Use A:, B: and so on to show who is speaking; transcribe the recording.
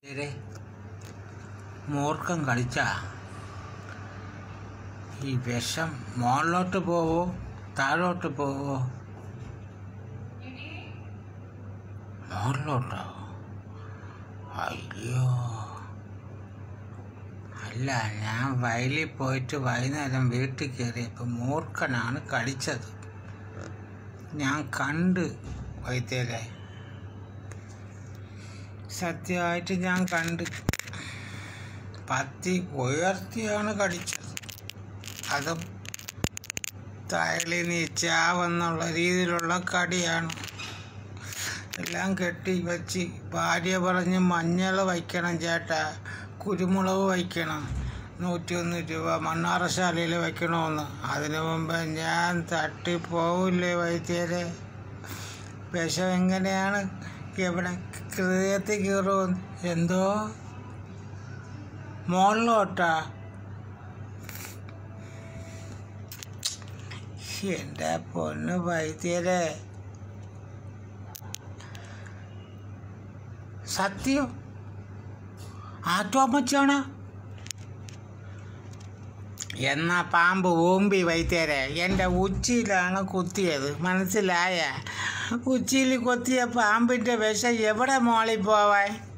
A: ശരി മൂർഖം കളിച്ച ഈ വിഷം മുകളിലോട്ട് പോവോ താഴോട്ട് പോവോ മുകളിലോട്ടോ അയ്യോ അല്ല ഞാൻ വയലിൽ പോയിട്ട് വൈകുന്നേരം വീട്ടിൽ കയറിയപ്പോൾ മൂർഖനാണ് കടിച്ചത് ഞാൻ കണ്ട് വൈദ്യരെ സത്യമായിട്ട് ഞാൻ കണ്ട് പത്തി ഉയർത്തിയാണ് കടിച്ചത് അതും തയളി നീച്ചാവെന്നുള്ള രീതിയിലുള്ള കടിയാണ് എല്ലാം കെട്ടി വെച്ച് ഭാര്യ പറഞ്ഞ് മഞ്ഞൾ വയ്ക്കണം ചേട്ടാ കുരുമുളക് വയ്ക്കണം നൂറ്റിയൊന്ന് രൂപ മണ്ണാറശാലയിൽ വയ്ക്കണമെന്ന് അതിനു മുമ്പ് ഞാൻ തട്ടിപ്പോവില്ലേ വൈദ്യരെ വിഷം എങ്ങനെയാണ് എവിടെ ഹൃദയത്തിൽ കയറും എന്തോ മുകളിലോട്ടാ എൻ്റെ പൊന്ന് വൈദ്യരെ സത്യം ആറ്റോമച്ചാണ് എന്നാ പാമ്പ് ഓമ്പി വൈദ്യരെ എൻ്റെ ഉച്ചിയിലാണ് കുത്തിയത് മനസ്സിലായ ഉച്ചിയിൽ കൊത്തിയ പാമ്പിൻ്റെ വിഷം എവിടെ മോളിൽ പോവാൻ